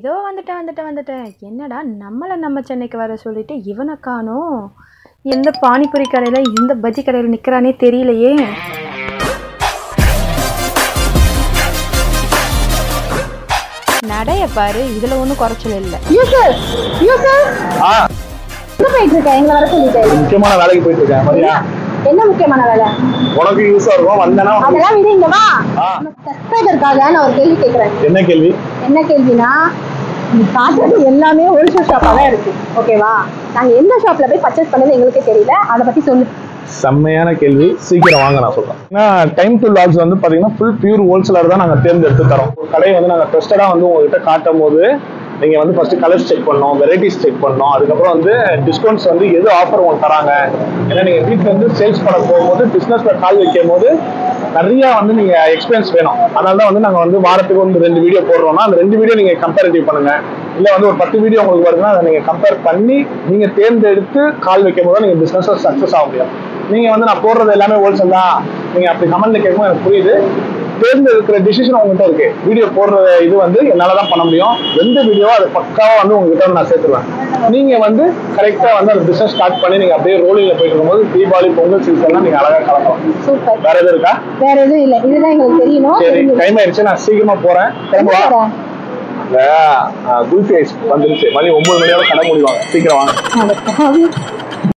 இதோ வந்துட்டேன் வந்துட்டேன் வந்துட்டேன் என்னடா நம்மளை நம்ம சென்னைக்கு வர சொல்லிட்டு இவனை காணோம் எந்த பானிபூரி கடையில் எந்த பஜ்ஜி கடையில் நிற்கிறானே தெரியலையே நடைய பாரு இதில் ஒன்றும் குறைச்சல் இல்லை யூசர் யூசர் ஆ எங்க போயிட்டு இருக்க எங்களை வர சொல்லிட்டு முக்கியமான வேலைக்கு போயிட்டு இருக்கேன் மதியா என்ன முக்கியமான வேலை உனக்கு யூஸா இருக்கும் வந்தேன்னா உனக்கு- அதெல்லாம் விட இங்க வா ஆ சப்ஸ்கிரைபருக்காக நான் ஒரு கேள்வி கேட்கறேன் என்ன கேள்வி என்ன கேள்வினா நீ காட்டுறது எல்லாமே ஹோல்சேல் ஷாப்பா தான் இருக்கு ஓகேவா நாங்க எந்த ஷாப்ல போய் பர்ச்சேஸ் பண்ணது எங்களுக்கே தெரியல அதை பத்தி சொல்லு செம்மையான கேள்வி சீக்கிரம் வாங்க நான் சொல்றேன் ஏன்னா டைம் டு லாக்ஸ் வந்து பாத்தீங்கன்னா ஃபுல் பியூர் ஹோல்சேலர் தான் நாங்க தேர்ந்தெடுத்து தரோம் ஒரு கடையை வந்து நாங்க ட்ரஸ்டடா வந்து உங்ககிட்ட காட்டும் போது நீங்க வந்து ஃபர்ஸ்ட் கலர்ஸ் செக் பண்ணோம் வெரைட்டிஸ் செக் பண்ணோம் அதுக்கப்புறம் வந்து டிஸ்கவுண்ட்ஸ் வந்து எது ஆஃபர் உங்களுக்கு தராங்க ஏன்னா நீங்க வீட்டுல இருந்து சேல்ஸ் பண்ண போகும்போது பிசினஸ்ல கால் வைக்கும் போது நிறைய வந்து நீங்க எக்ஸ்பீரியன்ஸ் வேணும் அதனால தான் வந்து நாங்க வந்து வாரத்துக்கு வந்து ரெண்டு வீடியோ போடுறோம்னா அந்த ரெண்டு வீடியோ நீங்க கம்பேரிட்டிவ் பண்ணுங்க இல்ல வந்து ஒரு பத்து வீடியோ உங்களுக்கு வருதுன்னா அதை நீங்க கம்பேர் பண்ணி நீங்க தேர்ந்தெடுத்து கால் வைக்கும் போது நீங்க பிசினஸ் சக்சஸ் ஆக முடியும் நீங்க வந்து நான் போடுறது எல்லாமே ஹோல்சேல் தான் நீங்க அப்படி கமெண்ட்ல கேட்கும்போது எனக்கு புரியுது தேர்ந்தெடுக்கிற டிசிஷன் உங்ககிட்ட இருக்கு வீடியோ போடுற இது வந்து என்னால தான் பண்ண முடியும் எந்த வீடியோவோ அது பக்காவா வந்து உங்ககிட்ட வந்து நான் சேர்த்துருவேன் நீங்க வந்து கரெக்டா வந்து அந்த பிசினஸ் ஸ்டார்ட் பண்ணி நீங்க அப்படியே ரோலிங்ல போயிட்டு இருக்கும்போது தீபாவளி பொங்கல் சீசன்லாம் நீங்க அழகா கலக்கலாம் சூப்பர் வேற எதுவும் இருக்கா வேற எதுவும் இல்ல இதுதான் எங்களுக்கு தெரியணும் சரி தெரிஞ்சது. டைம் ஆயிடுச்சு நான் சீக்கிரமா போறேன் எங்க கிளம்புவா போற? இந்த, ஆ, குல்ஃபி ஐஸ் வந்துருச்சு மணி ஒன்பது மணியோட கடை முடிவாங்க சீக்கிரம் வாங்க அட பாவி.